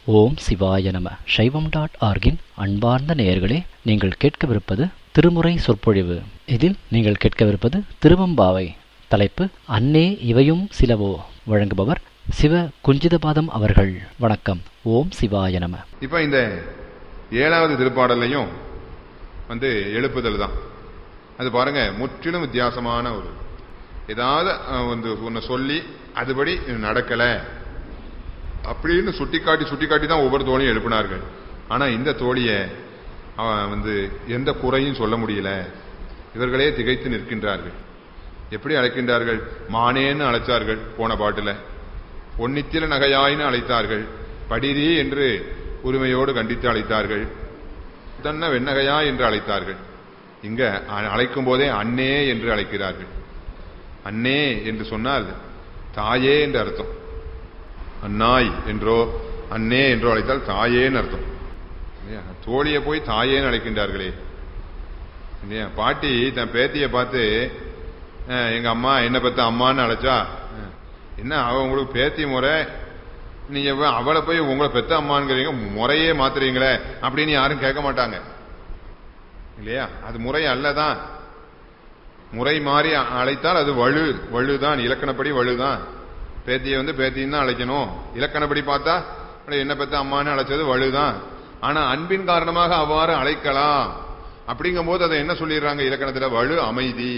ஓம் சிவாய நம சைவம் டாட் ஆர்கின் அன்பார்ந்த நேயர்களே நீங்கள் கேட்கவிருப்பது திருமுறை சொற்பொழிவு இதில் நீங்கள் கேட்கவிருப்பது திருவம்பாவை தலைப்பு அன்னே இவையும் சிலவோ வழங்குபவர் சிவ குஞ்சிதபாதம் அவர்கள் வணக்கம் ஓம் சிவாய நம இப்ப இந்த ஏழாவது திருப்பாடல்லையும் வந்து எழுப்புதல் தான் அது பாருங்க முற்றிலும் வித்தியாசமான ஒரு ஏதாவது அஹ், வந்து ஒன்னு சொல்லி அதுபடி நடக்கல அப்படின்னு சுட்டிக்காட்டி சுட்டிக்காட்டி தான் ஒவ்வொரு தோழியும் எழுப்பினார்கள் ஆனா இந்த தோழிய அவன் வந்து எந்த குறையும் சொல்ல முடியல இவர்களே திகைத்து நிற்கின்றார்கள் எப்படி அழைக்கின்றார்கள் மானேன்னு அழைச்சார்கள் போன பாட்டுல பொன்னித்தில நகையாயின்னு அழைத்தார்கள் படிரி என்று உரிமையோடு கண்டித்து அழைத்தார்கள் தன்ன வெண்ணகையா என்று அழைத்தார்கள் இங்க அ- அழைக்கும் போதே அன்னே என்று அழைக்கிறார்கள் அன்னே என்று சொன்னால் தாயே என்று அர்த்தம் அன்னாய் என்றோ அன்னே என்றோ அழைத்தால் தாயேன்னு அர்த்தம் இல்லையா தோழியை போய் தாயேன்னு அழைக்கின்றார்களே இல்லையா பாட்டி தன் பேத்தியை பார்த்து அஹ், எங்க அம்மா என்ன பத்த அம்மான்னு அழைச்சா அஹ், என்ன அவ உங்களுக்கு பேத்தி முறை நீங்க போய் அவளை போய் உங்களை பெத்த அம்மாங்கிறீங்க முறையே மாத்துறீங்களே அப்படின்னு யாரும் கேட்க மாட்டாங்க இல்லையா அது முறை அல்லதான் முறை மாறி அ- அழைத்தால் அது வலு வலுதான் இலக்கணப்படி வலுதான் பேத்தியை வந்து பேத்தின்னு தான் அழைக்கணும் இலக்கணப்படி பார்த்தா அட, என்ன பெத்த அம்மான்னு அழைச்சது வலுதான் ஆனா அன்பின் காரணமாக அவ்வாறு அழைக்கலாம் அப்படிங்கும்போது அதை என்ன சொல்லிடுறாங்க இலக்கணத்துல வலு அமைதி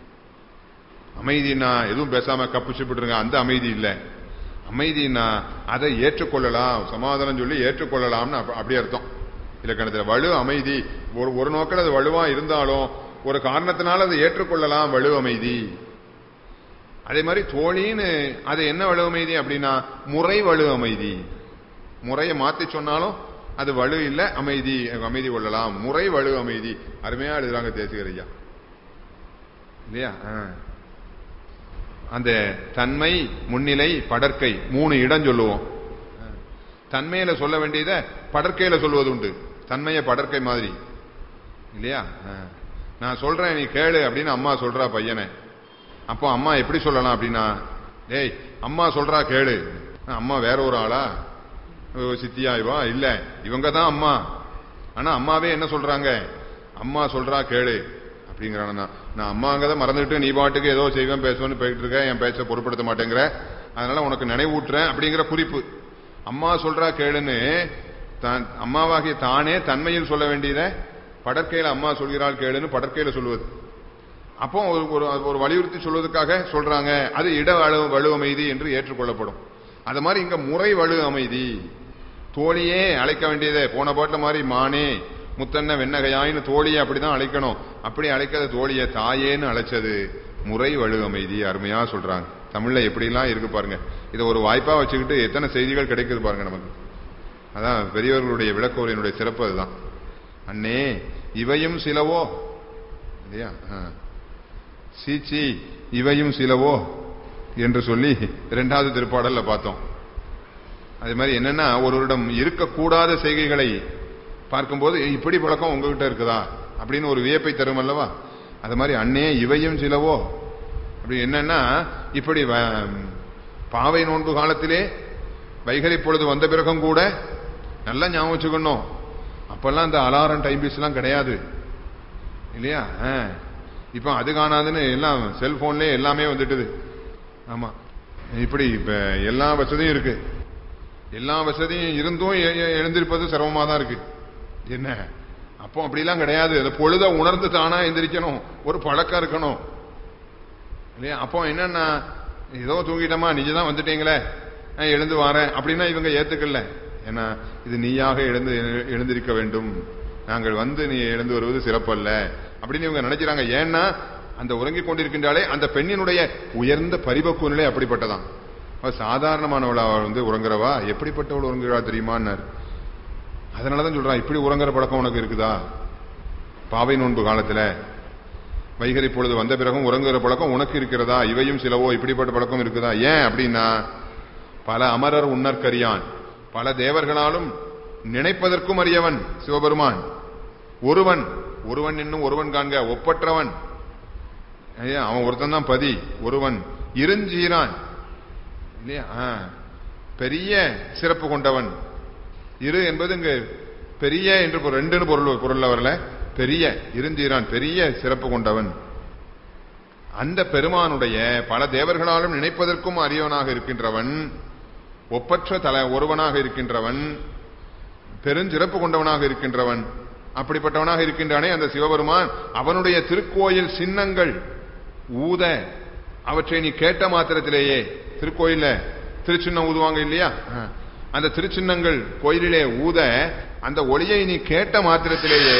அமைதினா எதுவும் பேசாம கப்பு சிப்பிட்டுருங்க அந்த அமைதி இல்ல அமைதினா அதை ஏற்றுக்கொள்ளலாம் சமாதானம் சொல்லி ஏற்றுக்கொள்ளலாம்னு அப்ப- அப்படி அர்த்தம் இலக்கணத்துல வலு அமைதி ஒரு ஒரு நோக்கில் அது வலுவா இருந்தாலும் ஒரு காரணத்தினால அதை ஏற்றுக்கொள்ளலாம் வலு அமைதி அதே மாதிரி தோழின்னு அது என்ன வலு அமைதி அப்படின்னா முறை வலு அமைதி முறையை மாத்தி சொன்னாலும் அது வலு இல்ல அமைதி அமைதி கொள்ளலாம் முறை வலு அமைதி அருமையா எழுதுறாங்க தேசிகர் ஐயா இல்லையா ஆ. அந்த தன்மை முன்னிலை படற்கை மூணு இடம் சொல்லுவோம் தன்மையில சொல்ல வேண்டியதை படற்கையில சொல்வது உண்டு தன்மையை படற்கை மாதிரி இல்லையா ஆ. நான் சொல்றேன் நீ கேளு அப்படின்னு அம்மா சொல்றா பையனை அப்போ அம்மா எப்படி சொல்லலாம் அப்படின்னா டேய் அம்மா சொல்றா கேளு அம்மா வேற ஒரு ஆளா ஓ, சித்தியா இவா இல்ல இவங்க தான் அம்மா ஆனா அம்மாவே என்ன சொல்றாங்க அம்மா சொல்றா கேளு அப்படிங்கிறான நான். நான் அம்மாங்கதை மறந்துட்டு நீ பாட்டுக்கு ஏதோ செய்வேன் பேசுவேன்னு போயிட்டு இருக்க என் பேச்ச பொருட்படுத்த மாட்டேங்கிற அதனால உனக்கு நினைவூட்டுறேன் அப்படிங்கிற குறிப்பு அம்மா சொல்றா கேளுன்னு தான் அம்மாவாகிய தானே தன்மையில் சொல்ல வேண்டியதை படற்கையில அம்மா சொல்கிறாள் கேளுன்னு படற்கையில சொல்லுவது அப்போ ஒரு ஒரு ஒரு வலியுறுத்தி சொல்வதற்காக சொல்றாங்க அது இட வலு வலு அமைதி என்று ஏற்றுக்கொள்ளப்படும் அது மாதிரி இங்க முறை வலு அமைதி தோழியே அழைக்க வேண்டியதே போன பாட்டுல மாதிரி மானே முத்தன்ன வெண்ணகையாயின்னு தோழியை அப்படிதான் அழைக்கணும் அப்படி அழைக்காத தோழியை தாயேன்னு அழைச்சது முறை வலு அமைதி அருமையா சொல்றாங்க தமிழ்ல எப்படிலாம் இருக்கு பாருங்க இதை ஒரு வாய்ப்பா வச்சுக்கிட்டு எத்தனை செய்திகள் கிடைக்குது பாருங்க நமக்கு அதான் பெரியவர்களுடைய விளக்கோரினுடைய சிறப்பு அதுதான் அண்ணே இவையும் சிலவோ இல்லையா ஆ. சீச்சி இவையும் சிலவோ என்று சொல்லி இரண்டாவது திருப்பாடல்ல பார்த்தோம் அதே மாதிரி என்னன்னா ஒருவரிடம் இருக்கக்கூடாத செய்கைகளை பார்க்கும்போது "ஏய், இப்படி பழக்கம் உங்ககிட்ட இருக்குதா அப்படின்னு ஒரு வியப்பை தரும் அல்லவா அது மாதிரி அண்ணே இவையும் சிலவோ அப்படி என்னன்னா இப்படி வ- பாவை நோன்பு காலத்திலே வைகரி பொழுது வந்த பிறகும் கூட நல்லா ஞாபகம் வச்சுக்கணும் அப்பெல்லாம் இந்த அலாரம் டைம் பீஸ்லாம் கிடையாது இல்லையா ஆ. இப்போ அது காணாதுன்னு எல்லாம் செல்போன்லயே எல்லாமே வந்துட்டுது ஆமா இப்படி இப்ப எல்லா வசதியும் இருக்கு எல்லா வசதியும் இருந்தும் எ- எ- எழுந்திருப்பது சிரமமா தான் இருக்கு என்ன அப்போ அப்படிலாம் கிடையாது அந்த பொழுத உணர்ந்து தானா எந்திரிக்கணும் ஒரு பழக்கம் இருக்கணும் இல்லையா அப்போ என்னன்னா ஏதோ தூங்கிட்டோமா நீங்க தான் வந்துட்டீங்களே நான் எழுந்து வரேன் அப்படின்னா இவங்க ஏத்துக்கல ஏன்னா இது நீயாக எழுந்து எழுந்திருக்க வேண்டும் நாங்கள் வந்து நீ எழுந்து வருவது சிறப்பல்ல அப்படின்னு இவங்க நினைக்கிறாங்க ஏன்னா அந்த உறங்கிக் கொண்டிருக்கின்றாலே அந்த பெண்ணினுடைய உயர்ந்த பரிபக்குவ நிலை அப்படிப்பட்டதான் அவ சாதாரணமானவளா அவள் வந்து உறங்குறவா எப்படிப்பட்டவள் உறங்குறா தெரியுமான்னாரு அதனாலதான் சொல்றான் இப்படி உறங்குற பழக்கம் உனக்கு இருக்குதா பாவை நோன்பு காலத்துல வைகரி பொழுது வந்த பிறகும் உறங்குகிற பழக்கம் உனக்கு இருக்கிறதா இவையும் சிலவோ இப்படிப்பட்ட பழக்கம் இருக்குதா ஏன் அப்படின்னா பல அமரர் உன்னற்கரியான் பல தேவர்களாலும் நினைப்பதற்கும் அறியவன் சிவபெருமான் ஒருவன் ஒருவன் இன்னும் ஒருவன் காண்க ஒப்பற்றவன் ஐயா, அவன் ஒருத்தன் தான் பதி ஒருவன் இருஞ்சீரான் இல்லையா ஆ. பெரிய சிறப்பு கொண்டவன் இரு என்பது இங்கு பெரிய என்று பொருள், ரெண்டுன்னு பொருள் பொருள்ல வரல பெரிய இருந்தீரான் பெரிய சிறப்பு கொண்டவன் அந்த பெருமானுடைய பல தேவர்களாலும் நினைப்பதற்கும் அரியவனாக இருக்கின்றவன் ஒப்பற்ற தல ஒருவனாக இருக்கின்றவன் பெருஞ்சிறப்பு கொண்டவனாக இருக்கின்றவன் அப்படிப்பட்டவனாக இருக்கின்றானே அந்த சிவபெருமான் அவனுடைய திருக்கோயில் சின்னங்கள் ஊத அவற்றை நீ கேட்ட மாத்திரத்திலேயே திருக்கோயில்ல திருச்சின்னம் ஊதுவாங்க இல்லையா ஆ. அந்த திருச்சின்னங்கள் கோயிலிலே ஊத அந்த ஒளியை நீ கேட்ட மாத்திரத்திலேயே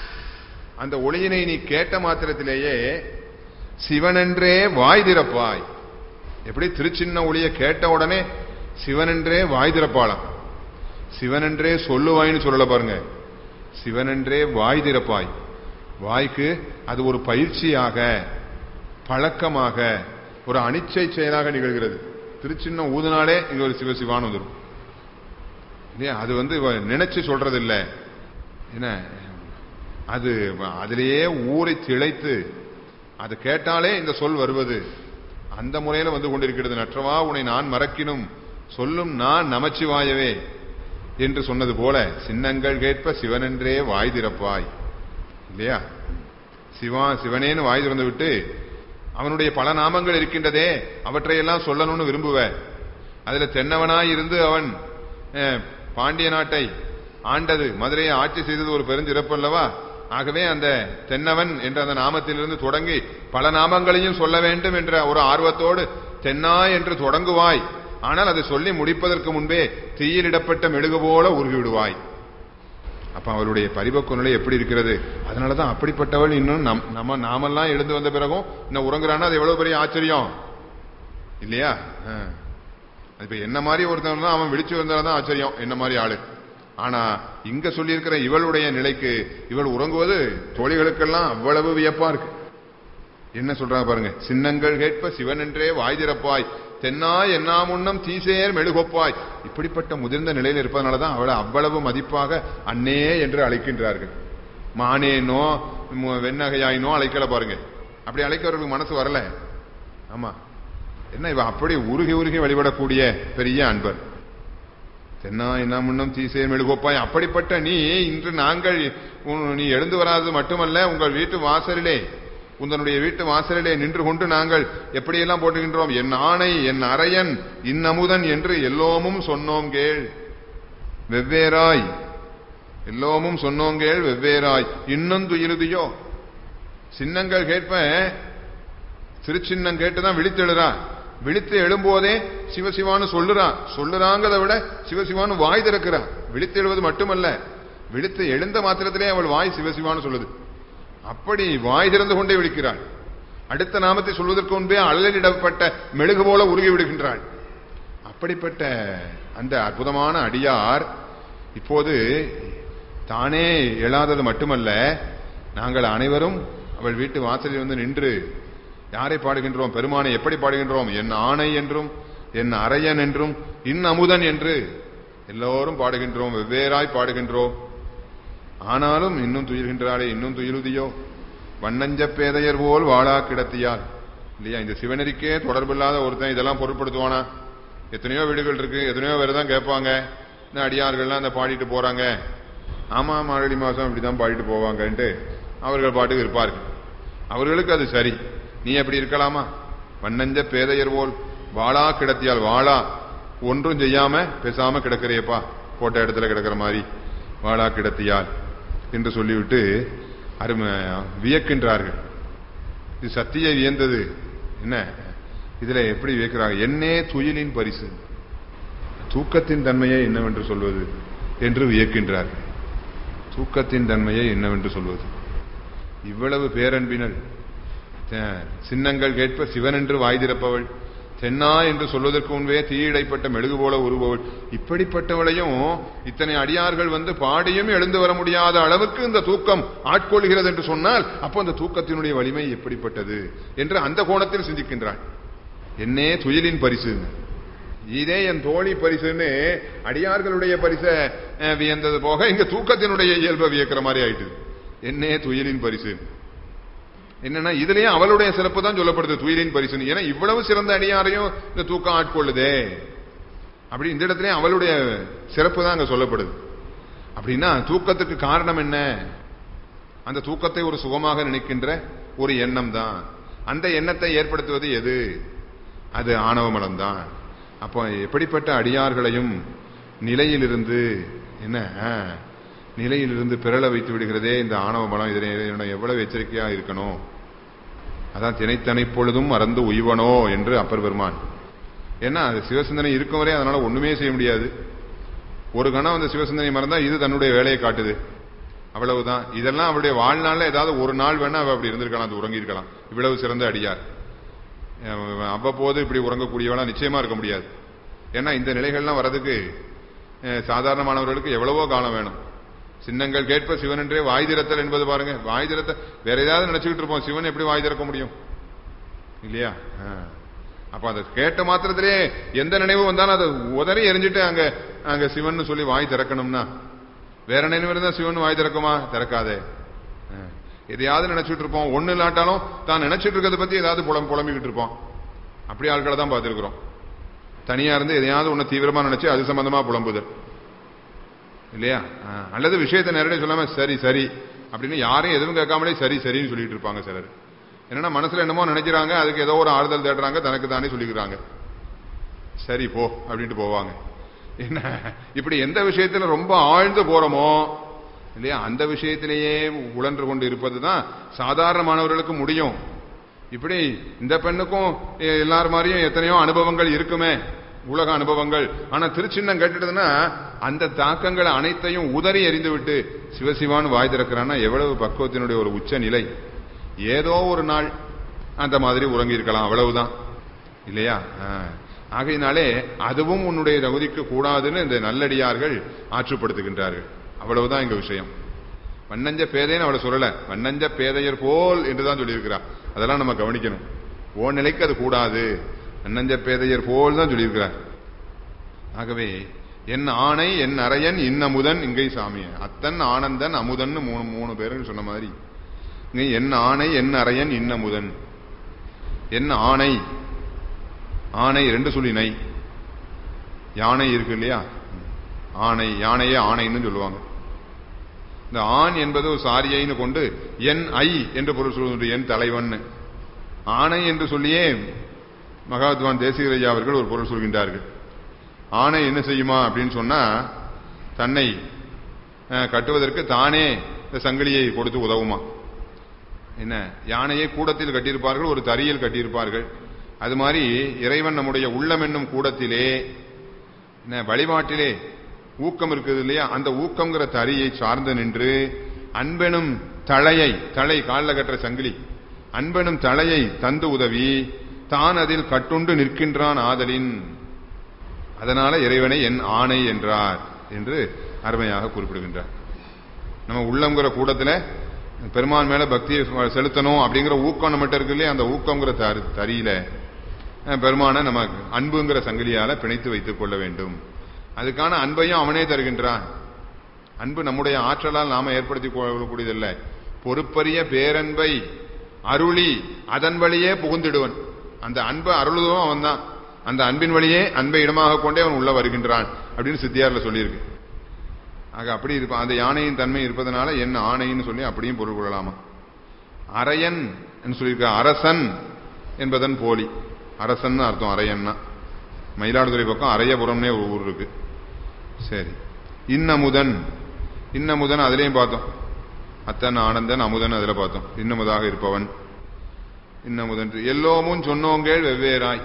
அந்த ஒளியினை நீ கேட்ட மாத்திரத்திலேயே சிவனென்றே வாய் திறப்பாய் எப்படி திருச்சின்ன ஒளியை கேட்ட உடனே சிவனென்றே வாய் திறப்பாளாம் சிவனென்றே சொல்லுவாய்ன்னு சொல்லல பாருங்க சிவனென்றே வாய் திறப்பாய் வாய்க்கு அது ஒரு பயிற்சியாக பழக்கமாக ஒரு அனிச்சை செயலாக நிகழ்கிறது திருச்சின்ன ஊதுனாலே இங்க ஒரு சிவசிவான்னு வந்துடும் இல்லையா அது வந்து இவ நினைச்சு சொல்றது இல்ல என்ன அது அதிலேயே ஊறி திளைத்து அது கேட்டாலே இந்த சொல் வருவது அந்த முறையில வந்து கொண்டிருக்கிறது நற்றவா உன்னை நான் மறக்கினும் சொல்லும் நான் நமச்சிவாயவே என்று சொன்னது போல சின்னங்கள் கேட்ப சிவனென்றே வாய் திறப்பாய் இல்லையா சிவா சிவனேன்னு வாய் திறந்து விட்டு அவனுடைய பல நாமங்கள் இருக்கின்றதே அவற்றையெல்லாம் சொல்லணும்னு விரும்புவ அதுல தென்னவனாய் இருந்து அவன் அஹ், பாண்டிய நாட்டை ஆண்டது மதுரையை ஆட்சி செய்தது ஒரு பெருஞ்சிறப்பு அல்லவா ஆகவே அந்த தென்னவன் என்ற அந்த நாமத்திலிருந்து தொடங்கி பல நாமங்களையும் சொல்ல வேண்டும் என்ற ஒரு ஆர்வத்தோடு தென்னா என்று தொடங்குவாய் ஆனால் அதை சொல்லி முடிப்பதற்கு முன்பே தீயிலிடப்பட்ட மெழுகு போல உருகி விடுவாய் அப்ப அவளுடைய பரிபக்குவ நிலை எப்படி இருக்கிறது அதனாலதான் அப்படிப்பட்டவள் இன்னும் நம் நம்ம நாமெல்லாம் எழுந்து வந்த பிறகும் இன்னும் உறங்குறான்னா அது எவ்வளவு பெரிய ஆச்சரியம் இல்லையா ஆ. இப்ப என்ன மாதிரி ஒருத்தன் தான் அவன் விழிச்சு வந்தால்தான் ஆச்சரியம் என்ன மாதிரி ஆளு ஆனா இங்க சொல்லியிருக்கிற இவளுடைய நிலைக்கு இவள் உறங்குவது தோழிகளுக்கெல்லாம் அவ்வளவு வியப்பா இருக்கு என்ன சொல்றாங்க பாருங்க சின்னங்கள் கேட்ப சிவனென்றே வாய் திறப்பாய் தென்னா என்னா முன்னம் தீசேர் மெழுகொப்பாய் இப்படிப்பட்ட முதிர்ந்த நிலையில் இருப்பதனாலதான் அவளை அவ்வளவு மதிப்பாக அன்னே என்று அழைக்கின்றார்கள் மானேனோ மு- வெண்ணகையாயினோ அழைக்கல பாருங்க அப்படி அழைக்கிறவர்களுக்கு மனசு வரல ஆமா என்ன இவ அப்படி உருகி உருகி வழிபடக்கூடிய பெரிய அன்பர் தென்னா என்ன முன்னம் தீசே மெழுகோப்பாய் அப்படிப்பட்ட நீ இன்று நாங்கள் உன்- நீ எழுந்து வராதது மட்டுமல்ல உங்கள் வீட்டு வாசலிலே உந்தனுடைய வீட்டு வாசலிலே நின்று கொண்டு நாங்கள் எப்படியெல்லாம் போட்டுகின்றோம் என் ஆணை என் அரையன் இன்னமுதன் என்று எல்லோமும் சொன்னோம் கேள் வெவ்வேறாய் எல்லோமும் சொன்னோம் கேள் வெவ்வேறாய் இன்னும் துயிலுதியோ சின்னங்கள் கேட்ப திருச்சின்னம் கேட்டுதான் விழித்தெழுறான் விழித்து எழும்போதே சிவசிவான்னு சொல்லுறான் சொல்லுறாங்கிறத விட சிவசிவான்னு வாய் திறக்கிறான் விழித்து எழுவது மட்டுமல்ல விழித்து எழுந்த மாத்திரத்திலே அவள் வாய் சிவசிவான்னு சொல்லுது அப்படி வாய் திறந்து கொண்டே விழிக்கிறாள் அடுத்த நாமத்தை சொல்வதற்கு முன்பே அழலிடப்பட்ட மெழுகு போல உருகி விடுகின்றாள் அப்படிப்பட்ட அந்த அற்புதமான அடியார் இப்போது தானே எழாதது மட்டுமல்ல நாங்கள் அனைவரும் அவள் வீட்டு வாசலில் வந்து நின்று யாரை பாடுகின்றோம் பெருமானை எப்படி பாடுகின்றோம் என் ஆணை என்றும் என் அரையன் என்றும் இன் அமுதன் என்று எல்லோரும் பாடுகின்றோம் வெவ்வேறாய் பாடுகின்றோம் ஆனாலும் இன்னும் துயில்கின்றாளே இன்னும் துயிலுதியோ வண்ணஞ்ச பேதையர் போல் வாழா கிடத்தியால் இல்லையா இந்த சிவனரிக்கே தொடர்பில்லாத ஒருத்தன் இதெல்லாம் பொருட்படுத்துவானா எத்தனையோ வீடுகள் இருக்கு எத்தனையோ பேர் தான் கேட்பாங்க இந்த அடியார்கள்லாம் அந்த பாடிட்டு போறாங்க ஆமா மார்கழி மாசம் இப்படிதான் பாடிட்டு போவாங்கன்ட்டு அவர்கள் பாட்டுக்கு இருப்பார்கள் அவர்களுக்கு அது சரி நீ அப்படி இருக்கலாமா வண்ணஞ்ச பேதையர் போல் வாளா கிடத்தியால் வாளா ஒன்றும் செய்யாம பேசாம கிடக்கிறியப்பா போட்ட இடத்துல கிடக்கிற மாதிரி வாளா கிடத்தியால் என்று சொல்லிவிட்டு அருமை வியக்கின்றார்கள் இது சத்திய வியந்தது என்ன இதுல எப்படி வியக்கிறாங்க என்னே துயிலின் பரிசு தூக்கத்தின் தன்மையை என்னவென்று சொல்வது என்று வியக்கின்றார்கள் தூக்கத்தின் தன்மையை என்னவென்று சொல்வது இவ்வளவு பேரன்பினள் த- சின்னங்கள் கேட்ப சிவன் என்று வாய் திறப்பவள் தென்னா என்று சொல்வதற்கு முன்பே தீயிடைப்பட்ட மெழுகு போல உருபவள் இப்படிப்பட்டவளையும் இத்தனை அடியார்கள் வந்து பாடியும் எழுந்து வர முடியாத அளவுக்கு இந்த தூக்கம் ஆட்கொள்கிறது என்று சொன்னால் அப்போ அந்த தூக்கத்தினுடைய வலிமை எப்படிப்பட்டது என்று அந்த கோணத்தில் சிந்திக்கின்றாள் என்னே துயிலின் பரிசு இதே என் தோழி பரிசுன்னு அடியார்களுடைய பரிச அஹ், வியந்தது போக இங்க தூக்கத்தினுடைய இயல்பை வியக்கிற மாதிரி ஆயிட்டு என்னே துயிலின் பரிசு என்னன்னா இதுலயே அவளுடைய சிறப்பு தான் சொல்லப்படுது துயிலின் பரிசுன்னு ஏன்னா இவ்வளவு சிறந்த அடியாரையும் இந்த தூக்கம் ஆட்கொள்ளுதே அப்படி இந்த இடத்துல அவளுடைய சிறப்பு தான் அங்க சொல்லப்படுது அப்படின்னா தூக்கத்துக்கு காரணம் என்ன அந்த தூக்கத்தை ஒரு சுகமாக நினைக்கின்ற ஒரு எண்ணம் தான் அந்த எண்ணத்தை ஏற்படுத்துவது எது அது ஆணவ மலம்தான் அப்போ எப்படிப்பட்ட அடியார்களையும் நிலையிலிருந்து என்ன ஆ, நிலையிலிருந்து பிறள வைத்து விடுகிறதே இந்த ஆணவ மலம் இதனை எவ்வளவு எச்சரிக்கையா இருக்கணும் அதான் தினைத்தனை பொழுதும் மறந்து உய்வனோ என்று அப்பர் பெருமான் ஏன்னா அது சிவசிந்தனை இருக்கும் வரை அதனால ஒண்ணுமே செய்ய முடியாது ஒரு கணம் அந்த சிவசிந்தனை மறந்தா இது தன்னுடைய வேலையை காட்டுது அவ்வளவுதான் இதெல்லாம் அவருடைய வாழ்நாள்ல ஏதாவது ஒரு நாள் வேணா அவ அப்படி இருந்திருக்கலாம் அது உறங்கி இருக்கலாம் இவ்வளவு சிறந்த அடியார் அஹ் அவ்வப்போது இப்படி உறங்கக்கூடியவளா நிச்சயமா இருக்க முடியாது ஏன்னா இந்த நிலைகள்லாம் வர்றதுக்கு அஹ் சாதாரணமானவர்களுக்கு எவ்வளவோ காலம் வேணும் சின்னங்கள் கேட்ப சிவன் என்றே வாய் திறத்தல் என்பது பாருங்க வாய் திறத்த வேற ஏதாவது நினைச்சுக்கிட்டு இருப்போம் சிவன் எப்படி வாய் திறக்க முடியும் இல்லையா ஆ. அப்ப அதை கேட்ட மாத்திரத்திலே எந்த நினைவு வந்தாலும் அதை உதறி எரிஞ்சிட்டு அங்க அங்க சிவன் சொல்லி வாய் திறக்கணும்னா வேற நினைவு இருந்தா சிவன் வாய் திறக்குமா திறக்காதே ஆ. எதையாவது நினைச்சிட்டு இருப்போம் ஒண்ணு இல்லாட்டாலும் தான் நினைச்சிட்டு இருக்கிறத பத்தி ஏதாவது புலம் புலம்பிக்கிட்டு இருப்போம் அப்படி ஆட்களை தான் பார்த்திருக்கிறோம் தனியா இருந்து எதையாவது ஒண்ணு தீவிரமா நினைச்சு அது சம்பந்தமா புலம்புதல் இல்லையா ஆ. அல்லது விஷயத்தை நேரடியாக சொல்லாம சரி சரி அப்படின்னு யாரையும் எதுவும் கேட்காமலே சரி சரின்னு சொல்லிட்டு இருப்பாங்க சிலர் என்னன்னா மனசுல என்னமோ நினைக்கிறாங்க அதுக்கு ஏதோ ஒரு ஆறுதல் தேடுறாங்க தனக்கு தானே சொல்லிக்கிறாங்க சரி போ அப்படின்ட்டு போவாங்க என்ன இப்படி எந்த விஷயத்துல ரொம்ப ஆழ்ந்து போறோமோ இல்லையா அந்த விஷயத்திலேயே உழன்று கொண்டு இருப்பது தான் சாதாரணமானவர்களுக்கு முடியும் இப்படி இந்த பெண்ணுக்கும் எ- எல்லார் மாதிரியும் எத்தனையோ அனுபவங்கள் இருக்குமே உலக அனுபவங்கள் ஆனா திருச்சின்னம் கேட்டுடுதுன்னா அந்த தாக்கங்களை அனைத்தையும் உதறி எறிந்து விட்டு சிவசிவான்னு வாய் திறக்கிறான்னா எவ்வளவு பக்குவத்தினுடைய ஒரு உச்ச நிலை ஏதோ ஒரு நாள் அந்த மாதிரி உறங்கி இருக்கலாம் அவ்வளவுதான் இல்லையா ஆ. ஆகையினாலே அதுவும் உன்னுடைய தகுதிக்கு கூடாதுன்னு இந்த நல்லடியார்கள் ஆற்றுப்படுத்துகின்றார்கள் அவ்வளவுதான் எங்க விஷயம் வண்ணஞ்ச பேதைன்னு அவளை சொல்லல வண்ணஞ்ச பேதையர் போல் என்றுதான் சொல்லியிருக்கிறார் அதெல்லாம் நம்ம கவனிக்கணும் ஓ நிலைக்கு அது கூடாது வண்ணஞ்ச பேதையர் போல் தான் சொல்லியிருக்கிறார் ஆகவே என் ஆணை என் அரையன் இன்னமுதன் இங்கை சாமி அத்தன் ஆனந்தன் அமுதன் மூணு மூணு பேருன்னு சொன்ன மாதிரி இங்க என் ஆணை என் அரையன் இன்னமுதன் என் ஆணை ஆணை ரெண்டு சொல்லி நை யானை இருக்கு இல்லையா ஆணை யானையே ஆணைன்னு சொல்லுவாங்க இந்த ஆண் என்பது ஒரு சாரியைன்னு கொண்டு என் ஐ என்று பொருள் சொல்வது என் தலைவன் ஆணை என்று சொல்லியே மகாத்வான் தேசிகரையா அவர்கள் ஒரு பொருள் சொல்கின்றார்கள் ஆணை என்ன செய்யுமா அப்படின்னு சொன்னா தன்னை அஹ், கட்டுவதற்கு தானே இந்த சங்கிலியை கொடுத்து உதவுமா என்ன யானையை கூடத்தில் கட்டியிருப்பார்கள் ஒரு தறியில் கட்டியிருப்பார்கள் அது மாதிரி இறைவன் நம்முடைய உள்ளம் என்னும் கூடத்திலே என்ன வழிபாட்டிலே ஊக்கம் இருக்குது இல்லையா அந்த ஊக்கம்ங்கிற தறியை சார்ந்து நின்று அன்பெனும் தலையை தலை காலில் கட்டுற சங்கிலி அன்பெனும் தலையை தந்து உதவி தான் அதில் கட்டுண்டு நிற்கின்றான் ஆதலின் அதனால இறைவனை என் ஆணை என்றார் என்று அருமையாக குறிப்பிடுகின்றார் நம்ம உள்ளங்கிற கூடத்துல பெருமான் மேல பக்தியை செலுத்தணும் அப்படிங்கிற ஊக்கம் நம்மகிட்ட இருக்கு இல்லையா அந்த ஊக்கங்கிற தரு- தறியில அஹ், பெருமானை நம்ம அன்புங்கிற சங்கிலியால பிணைத்து வைத்துக் கொள்ள வேண்டும் அதுக்கான அன்பையும் அவனே தருகின்றான் அன்பு நம்முடைய ஆற்றலால் நாம ஏற்படுத்தி கொள்ளக்கூடியதல்ல பொறுப்பரிய பேரன்பை அருளி அதன் வழியே புகுந்திடுவன் அந்த அன்பை அருளுதும் அவன் தான் அந்த அன்பின் வழியே அன்பை இடமாக கொண்டே அவன் உள்ள வருகின்றான் அப்படின்னு சித்தியார்ல சொல்லியிருக்கு ஆக அப்படி இருப்பான் அந்த யானையின் தன்மை இருப்பதனால என்ன ஆணைன்னு சொல்லி அப்படியும் பொருள் கொள்ளலாமா அரையன் என்று சொல்லியிருக்க அரசன் என்பதன் போலி அரசன் அர்த்தம் அரையன்னா மயிலாடுதுறை பக்கம் அரையபுரம்னே ஒரு ஊர் இருக்கு சரி இன்னமுதன் இன்னமுதன் அதுலயும் பார்த்தோம் அத்தன் ஆனந்தன் அமுதன் அதுல பார்த்தோம் இன்னமுதாக இருப்பவன் இன்னமுதன் எல்லோமும் சொன்னோங்கள் வெவ்வேறாய்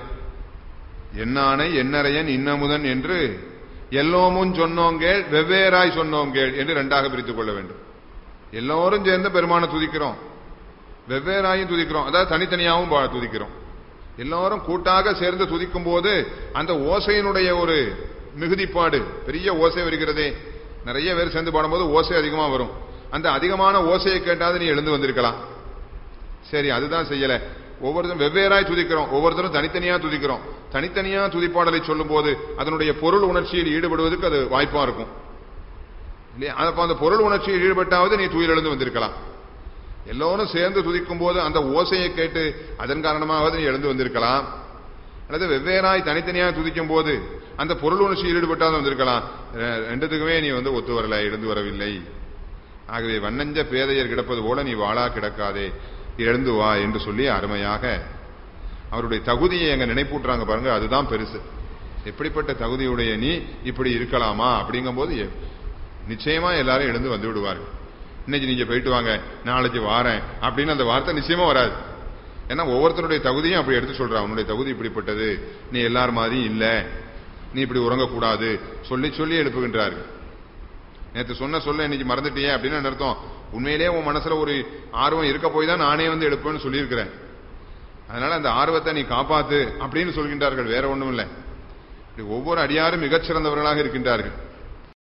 என்னானை என்னரையன் இன்னமுதன் என்று எல்லோமும் சொன்னோங்கள் வெவ்வேறாய் சொன்னோங்கள் என்று ரெண்டாக பிரித்துக் கொள்ள வேண்டும் எல்லோரும் சேர்ந்து பெருமானை துதிக்கிறோம் வெவ்வேறாயும் துதிக்கிறோம் அதாவது தனித்தனியாகவும் பா- துதிக்கிறோம் எல்லாரும் கூட்டாக சேர்ந்து துதிக்கும் போது அந்த ஓசையினுடைய ஒரு மிகுதிப்பாடு பெரிய ஓசை வருகிறதே நிறைய பேர் சேர்ந்து பாடும்போது ஓசை அதிகமா வரும் அந்த அதிகமான ஓசையை கேட்டாவது நீ எழுந்து வந்திருக்கலாம் சரி அதுதான் செய்யல ஒவ்வொருத்தரும் வெவ்வேறாய் துதிக்கிறோம் ஒவ்வொருத்தரும் தனித்தனியா துதிக்கிறோம் தனித்தனியா துதிப்பாடலை சொல்லும் போது அதனுடைய பொருள் உணர்ச்சியில் ஈடுபடுவதற்கு அது வாய்ப்பா இருக்கும் இல்லையா அப்ப அந்த பொருள் உணர்ச்சியில் ஈடுபட்டாவது நீ துயில் எழுந்து வந்திருக்கலாம் எல்லோரும் சேர்ந்து துதிக்கும் போது அந்த ஓசையை கேட்டு அதன் காரணமாவது நீ எழுந்து வந்திருக்கலாம் அல்லது வெவ்வேறாய் தனித்தனியாக துதிக்கும் போது அந்த பொருள் உணர்ச்சியில் ஈடுபட்டாலும் வந்திருக்கலாம் ரெ- ரெண்டுத்துக்குமே நீ வந்து ஒத்து வரல எழுந்து வரவில்லை ஆகவே வண்ணஞ்ச பேதையர் கிடப்பது போல நீ வாளா கிடக்காதே எழுந்து வா என்று சொல்லி அருமையாக அவருடைய தகுதியை எங்க நினைப்பூட்டுறாங்க பாருங்க அதுதான் பெருசு எப்படிப்பட்ட தகுதியுடைய நீ இப்படி இருக்கலாமா அப்படிங்கும்போது எ- நிச்சயமா எல்லாரும் எழுந்து வந்து விடுவார்கள் இன்னைக்கு நீங்க போயிட்டு வாங்க நாளைக்கு வாரேன் அப்படின்னு அந்த வார்த்தை நிச்சயமா வராது ஏன்னா ஒவ்வொருத்தருடைய தகுதியும் அப்படி எடுத்து சொல்றான் உன்னுடைய தகுதி இப்படிப்பட்டது நீ எல்லார் மாதிரியும் இல்ல நீ இப்படி உறங்கக்கூடாது சொல்லி சொல்லி எழுப்புகின்றார்கள் நேத்து சொன்ன சொல்ல இன்னைக்கு மறந்துட்டியே அப்படின்னு என்ன அர்த்தம் உண்மையிலேயே உன் மனசுல ஒரு ஆர்வம் இருக்க போய் தான் நானே வந்து எழுப்பேன்னு சொல்லியிருக்கிறேன் அதனால அந்த ஆர்வத்தை நீ காப்பாத்து அப்படின்னு சொல்கின்றார்கள் வேற ஒண்ணும் இல்லை இப்படி ஒவ்வொரு அடியாரும் மிகச்சிறந்தவர்களாக இருக்கின்றார்கள்